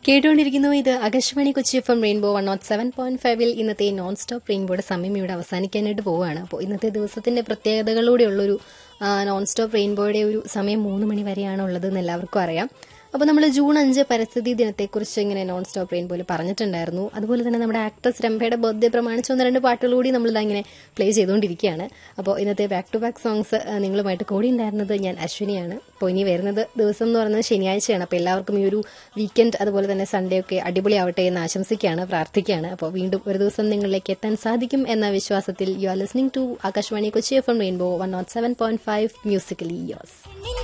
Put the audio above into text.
കേട്ടുകൊണ്ടിരിക്കുന്നു ഇത് Akashvani Kochi F M rainbow one nought seven point ഫൈവിൽ ഇന്നത്തെ നോൺ സ്റ്റോപ്പ് റെയിൻബോയുടെ സമയം ഇവിടെ അവസാനിക്കാനായിട്ട് പോവുകയാണ് അപ്പോൾ ഇന്നത്തെ ദിവസത്തിന്റെ പ്രത്യേകതകളൂടെയുള്ളൊരു ആ, നോൺ സ്റ്റോപ്പ് റെയിൻബോയുടെ ഒരു സമയം മൂന്ന് മണി വരെയാണ് ഉള്ളതെന്ന് എല്ലാവർക്കും അറിയാം അപ്പോൾ നമ്മൾ ജൂൺ അഞ്ച് പരിസ്ഥിതി ദിനത്തെക്കുറിച്ച് ഇങ്ങനെ നോൺ സ്റ്റോപ്പ് റെയിൻബോയിൽ പറഞ്ഞിട്ടുണ്ടായിരുന്നു അതുപോലെ തന്നെ നമ്മുടെ ആക്ട്രസ് രംഭയുടെ ബർത്ത്ഡേ പ്രമാണിച്ച് ഒന്ന് രണ്ട് പാട്ടുകൾ കൂടി നമ്മളിതാ ഇങ്ങനെ പ്ലേ ചെയ്തുകൊണ്ടിരിക്കുകയാണ് അപ്പോൾ ഇന്നത്തെ ബാക്ക് ടു ബാക്ക് സോങ്സ് നിങ്ങളുമായിട്ട് കൂടി ഉണ്ടായിരുന്നത് ഞാൻ അശ്വിനിയാണ് അപ്പോൾ ഇനി വരുന്നത് ദിവസം എന്ന് പറയുന്നത് ശനിയാഴ്ചയാണ് അപ്പോൾ എല്ലാവർക്കും ഈ ഒരു വീക്കെൻഡ് അതുപോലെ തന്നെ സൺഡേ ഒക്കെ അടിപൊളിയാവട്ടെ എന്ന് ആശംസിക്കുകയാണ് പ്രാർത്ഥിക്കുകയാണ് അപ്പോൾ വീണ്ടും ഒരു ദിവസം നിങ്ങളിലേക്ക് എത്താൻ സാധിക്കും എന്ന വിശ്വാസത്തിൽ you are listening to Akashvani Kochi F M rainbow one nought seven point five musically യോസ്